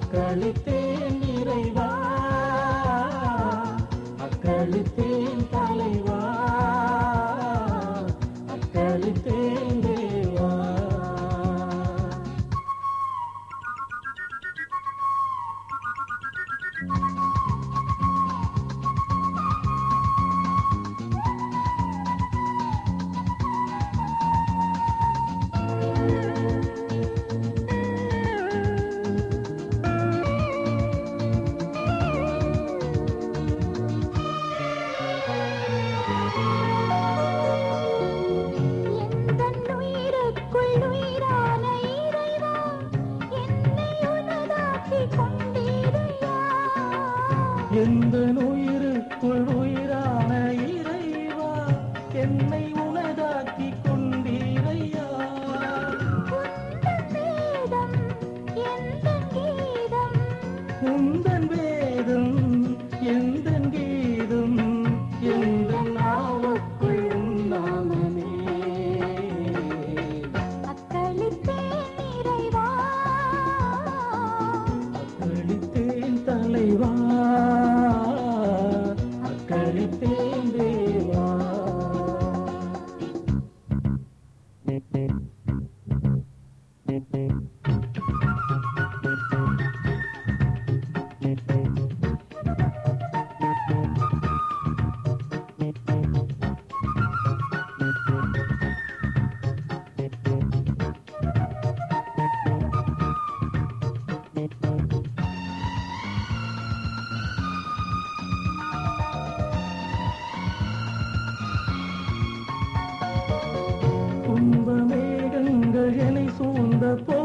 அக்களித்தேன் இறைவா அக்களித்தேன் தலைவா அக்களித்தேன் தேவா எந்தன் உயிருக்குள் உயிரான இறைவா என்னை உனதாக்கிக் கொண்டீரையா எந்த உயிருக்குள் உயிரான இறைவா என்னை உனதாக்கி கொண்டீரையா உந்தன் வேதம் எந்தன் உந்தன் வேதம் எந்த கீதம் கீதம் எந்த நாவுக்குள் நாமனே அக்களித்தேன் இறைவா அக்களித்தேன் தலைவா அக்களித்தேன் தேவா துன்ப மேகங்கள் என்னை சூழ்ந்த போ